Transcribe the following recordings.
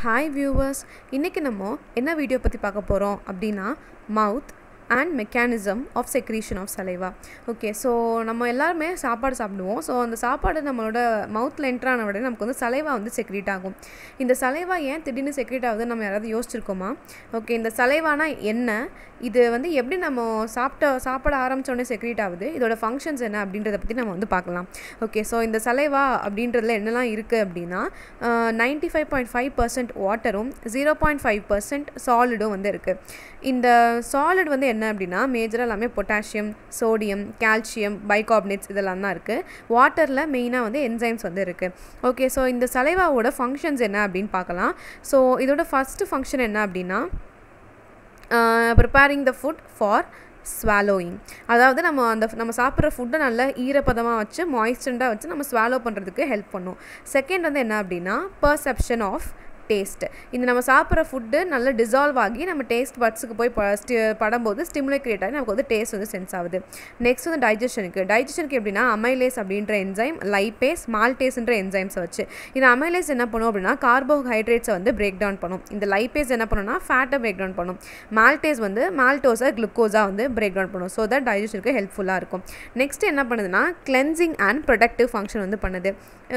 hi viewers இன்றைக்கி நம்ம என்ன வீடியோ பற்றி பார்க்க போகிறோம் அப்படின்னா mouth and mechanism of secretion of saliva okay so நம்ம எல்லாருமே சாப்பாடு சாப்பிடுவோம் ஸோ அந்த சாப்பாடு நம்மளோட மவுத்தில் என்ட்ரான உடனே நமக்கு வந்து சலைவா வந்து செக்ரீட் ஆகும் இந்த சலைவா ஏன் திடீர்னு செக்ரீட் ஆகுதுன்னு நம்ம யாராவது யோசிச்சிருக்கோமா ஓகே இந்த சலைவானா என்ன இது வந்து எப்படி நம்ம சாப்பிட்ட சாப்பிட ஆரம்பித்தோடனே செக்ரீட் ஆகுது இதோட ஃபங்க்ஷன்ஸ் என்ன அப்படின்றத பற்றி நம்ம வந்து பார்க்கலாம் ஓகே ஸோ இந்த சலைவா அப்படின்றதுல என்னெல்லாம் இருக்குது அப்படின்னா ninety five point five percent வாட்டரும் ஜீரோ பாயிண்ட் ஃபைவ் பர்சன்ட் சாலிடும் வந்து இருக்குது இந்த சாலிட் வந்து என்ன அப்படின்னா மேஜராக எல்லாமே பொட்டாசியம் சோடியம் கால்சியம் பைகார்பனேட்ஸ் இதெல்லாம் தான் இருக்குது வாட்டரில் மெயினாக வந்து என்சைம்ஸ் வந்து இருக்குது ஓகே ஸோ இந்த சலைவாவோட ஃபங்க்ஷன்ஸ் என்ன அப்படின்னு பார்க்கலாம் ஸோ இதோட ஃபஸ்ட்டு ஃபங்க்ஷன் என்ன அப்படின்னா preparing the food for swallowing அதாவது நம்ம அந்த நம்ம சாப்பிட்ற ஃபுட்டை நல்ல ஈரப்பதமாக வச்சு மாய்ஸ்டண்டாக வச்சு நம்ம ஸ்வாலோ பண்ணுறதுக்கு ஹெல்ப் பண்ணும் செகண்ட் வந்து என்ன அப்படின்னா பர்செப்ஷன் ஆஃப் டேஸ்ட் இந்த நம்ம சாப்பிட்ற ஃபுட்டு நல்லா டிசால்வ் ஆகி நம்ம டேஸ்ட் பட்ஸுக்கு போய் ப ஸ்டி படும்போது ஸ்டிமுலேட் கிரியேட் ஆகி நமக்கு வந்து டேஸ்ட் வந்து சென்ஸ் ஆகுது நெக்ஸ்ட் வந்து டைஜஷனுக்கு டைஜஷனுக்கு எப்படின்னா அமைலேஸ் அப்படின்ற என்சைம் லைப்பேஸ் மால்டேஸ்ன்ற என்சைம்ஸை வச்சு இந்த அமைலேஸ் என்ன பண்ணும் அப்படின்னா கார்போஹைட்ரேட்ஸை வந்து பிரேக் டவுன் பண்ணும் இந்த லைப்பேஸ் என்ன பண்ணுன்னா ஃபேட்டை பிரேக் டவுன் பண்ணும் மால்டேஸ் வந்து மால்டோஸை குளுக்கோஸாக வந்து பிரேக் டவுன் பண்ணும் ஸோ தட் டைஜஷனுக்கு ஹெல்ப்ஃபுல்லாக இருக்கும் நெக்ஸ்ட் என்ன பண்ணுதுன்னா கிளென்சிங் அண்ட் ப்ரொடக்டிவ் ஃபங்க்ஷன் வந்து பண்ணுது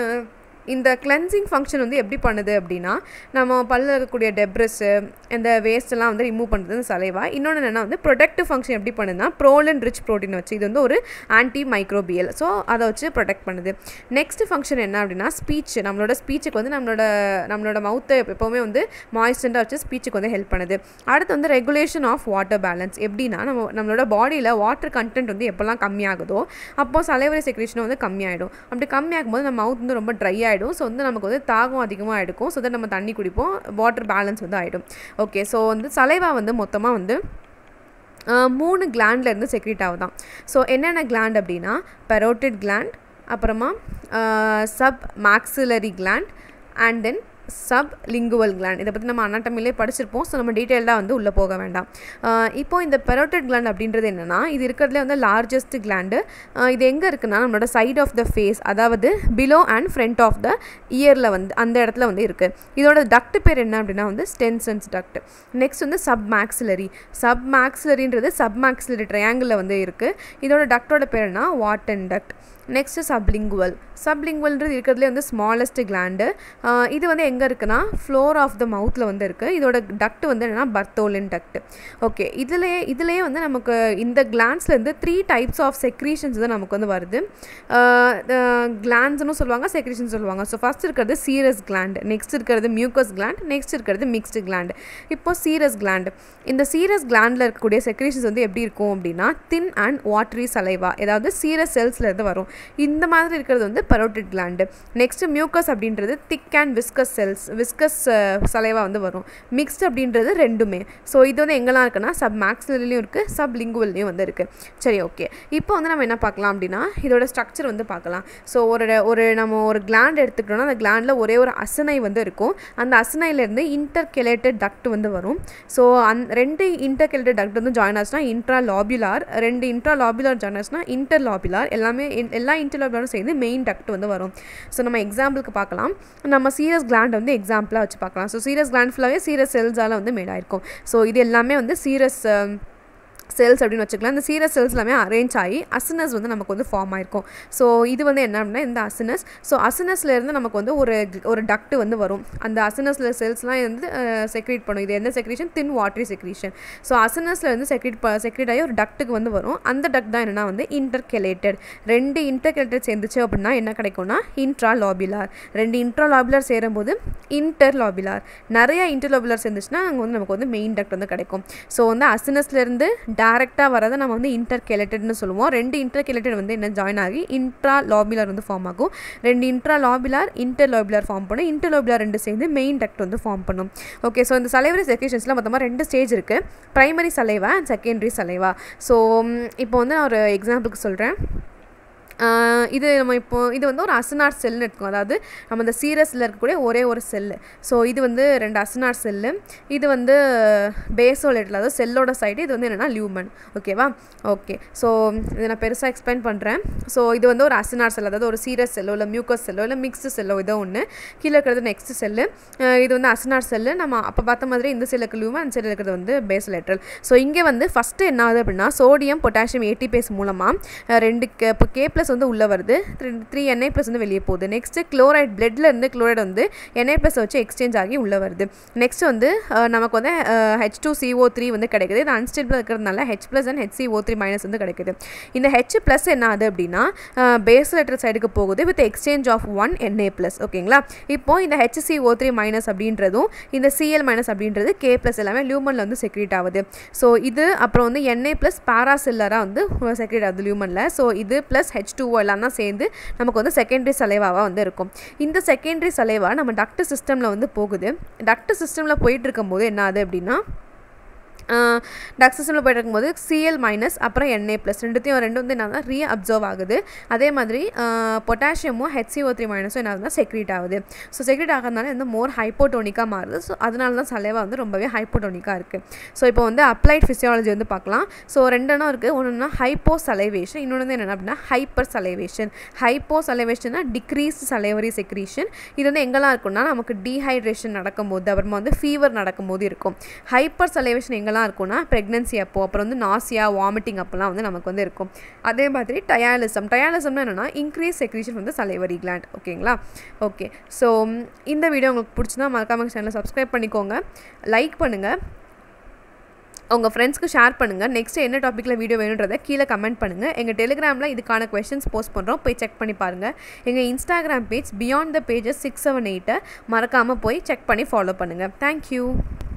இந்த கிளென்சிங் ஃபங்க்ஷன் வந்து எப்படி பண்ணுது அப்படின்னா நம்ம பல்லில் இருக்கக்கூடிய டெப்ரஸ்ஸு இந்த வேஸ்ட்டெல்லாம் வந்து ரிமூவ் பண்ணுறது இந்த சலைவா இன்னொன்று என்னென்னா வந்து ப்ரொடக்டிவ் ஃபங்க்ஷன் எப்படி பண்ணுதுன்னா ப்ரோலன் ரிச் ப்ரோட்டீன் வச்சு இது வந்து ஒரு ஆன்டி மைக்ரோபியல் ஸோ அதை வச்சு ப்ரொடெக்ட் பண்ணுது நெக்ஸ்ட் ஃபங்க்ஷன் என்ன அப்படின்னா ஸ்பீச் நம்மளோட ஸ்பீச்சுக்கு வந்து நம்மளோட நம்மளோட மவுத்தை எப்போவுமே வந்து மாய்ஸ்டண்டாக வச்சு ஸ்பீச்சுக்கு வந்து ஹெல்ப் பண்ணுது அடுத்து வந்து ரெகுலேஷன் ஆஃப் வாட்டர் பேலன்ஸ் எப்படின்னா நம்ம நம்மளோட பாடியில் வாட்டர் கண்டென்ட் வந்து எப்போல்லாம் கம்மியாகுதோ அப்போ சலைவரி செக்ரேஷனும் வந்து கம்மியாயிடும் அப்படி கம்மியாகும் போது நம்ம மவுத் வந்து ரொம்ப ட்ரை ஆகிடும் ஆகிடும் ஸோ வந்து நமக்கு வந்து தாகம் அதிகமாக எடுக்கும் ஸோ தட் நம்ம தண்ணி குடிப்போம் வாட்டர் பேலன்ஸ் வந்து ஆகிடும் ஓகே ஸோ வந்து சலைவா வந்து மொத்தமாக வந்து மூணு கிளாண்ட்லேருந்து செக்ரேட் ஆகுதான் ஸோ என்னென்ன கிளாண்ட் அப்படின்னா பெரோட்டிட் கிளாண்ட் அப்புறமா submaxillary gland and then sublingual gland இதை பற்றி நம்ம அனாட்டமிலே படிச்சிருப்போம் ஸோ நம்ம டீட்டெயில்டாக வந்து உள்ளே போக வேண்டாம் இப்போ இந்த பெரோட்டட் கிளாண்ட் அப்படின்றது என்னென்னா இது இருக்கிறதுலே வந்து லார்ஜஸ்ட் கிளாண்டு இது எங்கே இருக்குன்னா நம்மளோட சைட் ஆஃப் த ஃபேஸ் அதாவது below and front of the இயரில் வந்து அந்த இடத்துல வந்து இருக்குது இதோட டக்ட் பேர் என்ன அப்படின்னா வந்து ஸ்டென்சன்ஸ் டக்ட் நெக்ஸ்ட் வந்து சப் மேக்ஸிலரி சப் மேக்ஸிலரின்றது சப் மேக்ஸிலரி ட்ரையாங்கிளில் வந்து இருக்குது இதோட டக்டோட பேர் என்ன வாட்டன் டக்ட் நெக்ஸ்ட்டு சப்லிங்குவல் சப்லிங்குவல்ன்றது இருக்கிறதுலே வந்து ஸ்மாலஸ்ட் கிளாண்டு இது வந்து எங்கே இருக்குன்னா ஃப்ளோர் ஆஃப் த மவுத்தில் வந்து இருக்குது இதோட டக்ட் வந்து என்னென்னா பர்த்தோலின் டக்ட் ஓகே இதுலேயே இதுலேயே வந்து நமக்கு இந்த கிளான்ஸ்லேருந்து த்ரீ டைப்ஸ் ஆஃப் செக்ரீஷன்ஸ் தான் நமக்கு வந்து வருது கிளான்ஸ்னு சொல்லுவாங்க செக்ரீஷன் சொல்லுவாங்க ஸோ ஃபஸ்ட் இருக்கிறது சீரஸ் கிளாண்ட் நெக்ஸ்ட் இருக்கிறது மியூக்கஸ் கிளாண்ட் நெக்ஸ்ட் இருக்கிறது மிக்ஸ்டு கிளாண்ட் இப்போ சீரஸ் கிளாண்ட் இந்த சீரஸ் கிளாண்டில் இருக்கக்கூடிய செக்ரீஷன்ஸ் வந்து எப்படி இருக்கும் அப்படின்னா தின் அண்ட் வாட்ரி சலைவா ஏதாவது சீரஸ் செல்ஸ்லேருந்து வரும் இந்த மாதிரி இருக்கிறது வந்து பரோட்டிட் கிளாண்டு நெக்ஸ்ட்டு மியூக்கஸ் அப்படின்றது thick and viscous cells viscous saliva வந்து வரும் மிக்ஸ்ட் அப்படின்றது ரெண்டுமே ஸோ இது வந்து எங்கெல்லாம் இருக்குன்னா சப் மேக்ஸ்லலையும் இருக்குது சப் லிங்குவல்லையும் வந்து இருக்குது சரி ஓகே இப்போ வந்து நம்ம என்ன பார்க்கலாம் அப்படின்னா இதோட ஸ்ட்ரக்சர் வந்து பார்க்கலாம் ஸோ ஒரு ஒரு நம்ம ஒரு கிளாண்ட் எடுத்துக்கிட்டோம்னா அந்த கிளாண்டில் ஒரே ஒரு அசனை வந்து இருக்கும் அந்த அசனைலேருந்து இன்டர்கெலேட்டட் டக்ட் வந்து வரும் ஸோ அந் ரெண்டு இன்டர்கெலேட்டட் டக்ட் வந்து ஜாயின் ஆச்சுன்னா இன்ட்ரா லாபியுலார் ரெண்டு இன்ட்ரா லாபியுலார் ஜாயின் ஆச்சுன்னா இன்டர் லாபியுலார் எல்லாமே எல்லா இன்டர்லாபியூலரும் சேர்ந்து மெயின் டக்ட் வந்து வரும் ஸோ நம்ம எக்ஸாம்பிளுக்கு பார்க்கலாம் நம்ம சீரியஸ் கிளாண்ட் வந்து எக்ஸாம்பிளாக வச்சு பார்க்கலாம் ஸோ சீரியஸ் கிளாண்ட் ஃபுல்லாகவே சீரியஸ் செல்ஸால் வந்து மேட் ஆயிருக்கும் ஸோ இது எல்லாமே வந்து சீரியஸ் செல்ஸ் அப்படின்னு வச்சுக்கலாம் இந்த சீரஸ் செல்ஸ் எல்லாமே அரேஞ்ச் ஆகி அசினஸ் வந்து நமக்கு வந்து ஃபார்ம் ஆயிருக்கும் ஸோ இது வந்து என்ன அப்படின்னா இந்த அசினஸ் ஸோ அசினஸ்லேருந்து நமக்கு வந்து ஒரு ஒரு டக்ட் வந்து வரும் அந்த அசினஸில் செல்ஸ்லாம் வந்து செக்ரேட் பண்ணும் இது என்ன secretion thin watery secretion so அசினஸ்லேருந்து செக்ரேட் செக்ரேட் ஆகி ஒரு டக்ட்டுக்கு வந்து வரும் அந்த டக்ட் தான் என்னென்னா வந்து இன்டர்கெலேட்டட் ரெண்டு இன்டர்கெலேட்டட் சேர்ந்துச்சு அப்படின்னா என்ன கிடைக்கும்னா இன்ட்ரா லாபிலார் ரெண்டு இன்ட்ரா லாபிலார் சேரும்போது இன்டர் லாபிலார் நிறைய இன்டர் லாபிலார் சேர்ந்துச்சுன்னா அங்கே வந்து நமக்கு வந்து மெயின் டக்ட் வந்து கிடைக்கும் ஸோ வந்து அசினஸ்லேருந்து டேரெக்டாக வரதை நம்ம வந்து இன்டர் கெலட்டட்னு சொல்லுவோம் ரெண்டு இன்டர் கெலட்டட் வந்து என்ன ஜாயின் ஆகி இன்ட்ரா லாபிலார் வந்து ஃபார்ம் ஆகும் ரெண்டு intralobular interlobular form பண்ணும் இன்டர் லாபிலார் ரெண்டு சேர்ந்து மெயின் டக்ட் வந்து ஃபார்ம் பண்ணும் ஓகே ஸோ இந்த சலைவரி செக்ரேஷன்ஸில் மொத்தமாக ரெண்டு ஸ்டேஜ் இருக்குது primary saliva and secondary saliva so இப்போ வந்து நான் ஒரு எக்ஸாம்பிளுக்கு சொல்கிறேன் இது நம்ம இப்போ இது வந்து ஒரு அசனார் செல்னு எடுத்துக்கோம் அதாவது நம்ம இந்த சீரஸில் இருக்கக்கூடிய ஒரே ஒரு செல்லு ஸோ இது வந்து ரெண்டு அசனார் செல்லு இது வந்து பேசோலேட்டில் அதாவது செல்லோட சைடு இது வந்து என்னென்னா லியூமன் ஓகேவா ஓகே ஸோ இதை நான் பெருசாக எக்ஸ்பிளைன் பண்ணுறேன் ஸோ இது வந்து ஒரு அசனார் செல் அதாவது ஒரு சீரஸ் செல்லோ இல்லை மியூக்கஸ் செல்லோ இல்லை மிக்ஸ்டு செல்லோ இதோ ஒன்று கீழே இருக்கிறது நெக்ஸ்ட் செல்லு இது வந்து அசனார் செல்லு நம்ம அப்போ பார்த்த மாதிரி இந்த செல்லுக்கு லியூமன் அந்த செல்லில் இருக்கிறது வந்து பேசலேட்ரல் ஸோ இங்கே வந்து ஃபஸ்ட்டு என்ன ஆகுது அப்படின்னா சோடியம் பொட்டாசியம் ஏடிபேஸ் மூலமாக ரெண்டு கே இப்போ கே ப்ளஸ் வந்து உள்ளே வருது த்ரீ என்ஐ ப்ளஸ் வந்து வெளியே போகுது நெக்ஸ்ட்டு குளோரைட் பிளட்ல இருந்து குளோரைட் வந்து என்ஐ ப்ளஸ் வச்சு எக்ஸ்சேஞ்ச் ஆகி உள்ளே வருது நெக்ஸ்ட் வந்து நமக்கு வந்து ஹெச் டூ சிஓ த்ரீ வந்து கிடைக்குது இது அன்ஸ்டேபிளாக இருக்கிறதுனால H plus and HCO three minus வந்து கிடைக்குது இந்த ஹெச் ப்ளஸ் என்ன ஆகுது அப்படின்னா பேஸ் லெட்டர் சைடுக்கு போகுது with exchange of one NA plus ஓகேங்களா இப்போ இந்த ஹெச்சிஓ த்ரீ மைனஸ் அப்படின்றதும் இந்த சிஎல் மைனஸ் அப்படின்றது கே ப்ளஸ் எல்லாமே லியூமனில் வந்து செக்ரேட் ஆகுது ஸோ இது அப்புறம் வந்து என்ஏ ப்ளஸ் பாராசில்லராக வந்து செக்ரேட் ஆகுது லியூமனில் ஸோ இது ப்ளஸ் ஹெச் டூ எல்லாம் தான் சேர்ந்து நமக்கு வந்து செகண்டரி சலைவாவாக வந்து இருக்கும் இந்த செகண்டரி சலைவா நம்ம டக்ட் சிஸ்டமில் வந்து போகுது டக்ட் சிஸ்டமில் போயிட்டு இருக்கும்போது என்ன ஆகுது அப்படின்னா டக் சிஸ்டமில் போயிட்டு இருக்கும்போது சிஎல் மைனஸ் அப்புறம் என்ஏ ப்ளஸ் ரெண்டுத்தையும் ரெண்டு வந்து என்ன ரீ அப்சர்வ் ஆகுது அதே மாதிரி பொட்டாசியமும் ஹெச்சிஓ த்ரீ மைனஸும் என்ன ஆகுதுன்னா செக்ரேட் ஆகுது ஸோ செக்ரேட் ஆகிறதுனால வந்து மோர் ஹைப்போட்டோனிக்காக மாறுது ஸோ அதனால தான் சலைவா வந்து ரொம்பவே ஹைப்போட்டோனிக்காக இருக்குது ஸோ இப்போ வந்து அப்ளைட் ஃபிசியாலஜி வந்து பார்க்கலாம் ஸோ ரெண்டெண்ணம் இருக்குது ஒன்றுனா ஹைப்போ சலைவேஷன் இன்னொன்று வந்து என்னென்ன அப்படின்னா ஹைப்பர் சலைவேஷன் ஹைப்போ சலைவேஷன்னா டிக்ரீஸ் சலைவரி செக்ரீஷன் இது வந்து எங்கெல்லாம் இருக்குன்னா நமக்கு டீஹைட்ரேஷன் நடக்கும்போது அப்புறமா வந்து ஃபீவர் நடக்கும்போது இருக்கும் ஹைப்பர் சலைவேஷன் எங்கெல்லாம் இருக்கும்னா ப்ரெக்னன்சி அப்போ அப்புறம் வந்து நாசியா வாமிட்டிங் அப்போலாம் வந்து நமக்கு வந்து இருக்கும் அதே மாதிரி டயாலிசம் டயாலிசம்னா என்னென்னா இன்க்ரீஸ் செக்ரீஷன் வந்து சலைவரி கிளாண்ட் ஓகேங்களா ஓகே ஸோ இந்த வீடியோ உங்களுக்கு பிடிச்சிருந்தா மறக்காம சேனலை சப்ஸ்கிரைப் பண்ணிக்கோங்க லைக் பண்ணுங்கள் உங்கள் ஃப்ரெண்ட்ஸ்க்கு ஷேர் பண்ணுங்கள் நெக்ஸ்ட் என்ன டாப்பிக்கில் வீடியோ வேணுன்றதை கீழே கமெண்ட் பண்ணுங்கள் எங்கள் டெலிகிராமில் இதுக்கான கொஷின்ஸ் போஸ்ட் பண்ணுறோம் போய் செக் பண்ணி பாருங்கள் எங்கள் Instagram page beyond the pages six seven எயிட்டை மறக்காமல் போய் செக் பண்ணி ஃபாலோ பண்ணுங்கள் தேங்க்யூ